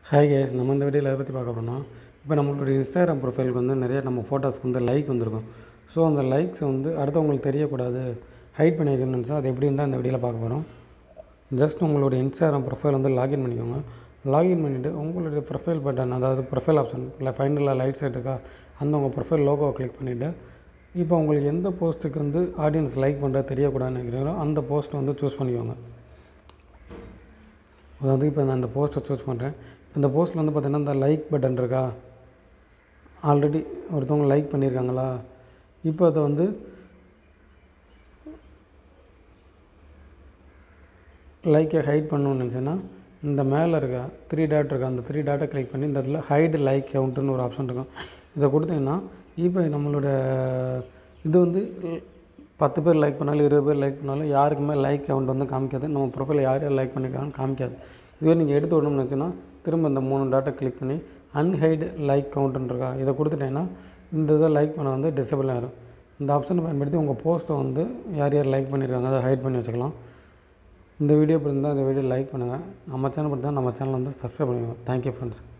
hi guys நம்ம இந்த வீடியோவில் எதை பற்றி பார்க்க போகிறோம்னா இப்போ நம்மளுடைய இன்ஸ்டாகிராம் ப்ரொஃபைலுக்கு வந்து நிறைய நம்ம ஃபோட்டோஸ்க்கு வந்து லைக் வந்திருக்கும் ஸோ அந்த லைக்ஸ் வந்து அடுத்தவங்களுக்கு தெரியக்கூடாது ஹைட் பண்ணியிருக்கணும்னு நினச்சா அது எப்படி இருந்தால் இந்த வீடியோவில் பார்க்க போகிறோம் ஜஸ்ட் உங்களுடைய இன்ஸ்டாகிராம் ப்ரொஃபைல் வந்து லாகின் பண்ணிக்கோங்க லாகின் பண்ணிவிட்டு உங்களுடைய ப்ரொஃபைல் பட்டன் அதாவது ப்ரொஃபைல் ஆப்ஷன் இல்லை ஃபைனலாக லைட் செட் இருக்கா அந்த உங்கள் ப்ரொஃபைல் லோகோவை கிளிக் பண்ணிவிட்டு இப்போ உங்களுக்கு எந்த போஸ்ட்டுக்கு வந்து ஆடியன்ஸ் லைக் பண்ணுறது தெரியக்கூடாதுன்னு நினைக்கிறீங்களோ அந்த போஸ்ட் வந்து சூஸ் பண்ணிக்கோங்க அதாவது இப்போ நான் இந்த போஸ்ட்டை சூஸ் பண்ணுறேன் இந்த போஸ்ட்டில் வந்து பார்த்தீங்கன்னா இந்த லைக் பட்டன் இருக்கா ஆல்ரெடி ஒருத்தவங்க லைக் பண்ணியிருக்காங்களா இப்போ அதை வந்து லைக்கை ஹைட் பண்ணணும்னு நினச்சேன்னா இந்த மேலே இருக்க த்ரீ டாட் இருக்கா அந்த த்ரீ டாட்டை கிளிக் பண்ணி இந்த இடத்துல ஹைடு லைக் கவுண்ட்டுன்னு ஒரு ஆப்ஷன் இருக்கும் இதை கொடுத்தீங்கன்னா இப்போ நம்மளோட இது வந்து பத்து பேர் லைக் பண்ணாலும் இருபது பேர் லைக் பண்ணாலும் யாருக்குமே லைக் கவுண்ட் வந்து காமிக்காது நம்ம ப்ரொஃபைல் யார் யார் லைக் பண்ணியிருக்காங்கன்னு காமிக்காது இதுவே நீங்கள் எடுத்து விடணும்னு நினச்சோன்னா திரும்ப இந்த மூணு டாட்டை கிளிக் பண்ணி அன்ஹைடு லைக் கவுண்ட்டுன்னு இருக்கா இதை கொடுத்துட்டீங்கன்னா இந்த இதை லைக் பண்ண வந்து டிசபிள் ஆகிடும் இந்த ஆப்ஷனை பயன்படுத்தி உங்கள் போஸ்ட்டை வந்து யார் யார் லைக் பண்ணியிருக்காங்க அதை ஹைட் பண்ணி வச்சுக்கலாம் இந்த வீடியோ பிடிச்சிருந்தால் இந்த வீடியோ லைக் பண்ணுங்கள் நம்ம சேனல் பிடிச்சா நம்ம சேனல் வந்து சப்ஸ்கிரைப் பண்ணுங்கள் தேங்க்யூ ஃப்ரெண்ட்ஸ்